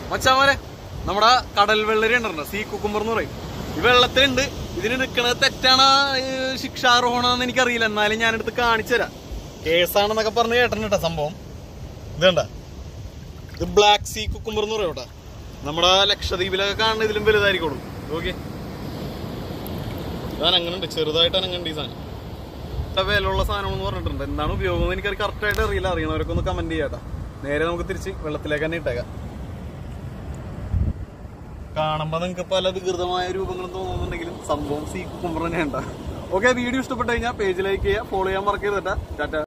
മച്ചാമാരെ നമ്മുടെ കടൽ വെള്ളരി ഉണ്ടല്ലോ സീ കുക്കുമ്പർ എന്ന് പറയും ഈ വെള്ളത്തിലുണ്ട് ഇതിന് നിൽക്കണത് തെറ്റാണ് ശിക്ഷാരോഹണമെന്ന് എനിക്കറിയില്ല എന്നാലും ഞാനെടുത്ത് കാണിച്ചു തരാം കേസാണെന്നൊക്കെ പറഞ്ഞ് കേട്ടിട്ടുണ്ട് കേട്ടോ സംഭവം ഇത് കണ്ട ഇത് ബ്ലാക്ക് സീ കുക്കുമ്പർ എന്ന് പറയും കേട്ടോ നമ്മുടെ ലക്ഷദ്വീപിലൊക്കെ കാണുന്ന ഇതിലും വലുതായിരിക്കുള്ളൂ ഓക്കെ ഇതാണ് അങ്ങനെ ഉണ്ട് ചെറുതായിട്ട് അനങ്ങുണ്ട് ഈ സാധനം ഇത്ര വിലയുള്ള സാധനം എന്ന് പറഞ്ഞിട്ടുണ്ട് എന്താണ് ഉപയോഗം എന്ന് എനിക്ക് കറക്റ്റ് ആയിട്ട് അറിയില്ല അറിയണവരൊക്കെ ഒന്ന് കമന്റ് ചെയ്യാട്ടാ നേരെ നമുക്ക് തിരിച്ച് വെള്ളത്തിലേക്ക് തന്നെ ഇട്ടേക്കാം കാണുമ്പോ നിങ്ങൾക്ക് പല വികൃതമായ രൂപങ്ങളും തോന്നുന്നുണ്ടെങ്കിലും സംഭവം സീ കുക്കുമ്പർ തന്നെ ഉണ്ടാ ഓക്കെ വീഡിയോ ഇഷ്ടപ്പെട്ട് കഴിഞ്ഞാൽ പേജ് ലൈക്ക് ചെയ്യുക ഫോളോ ചെയ്യാൻ മറക്കരുത് ടാറ്റ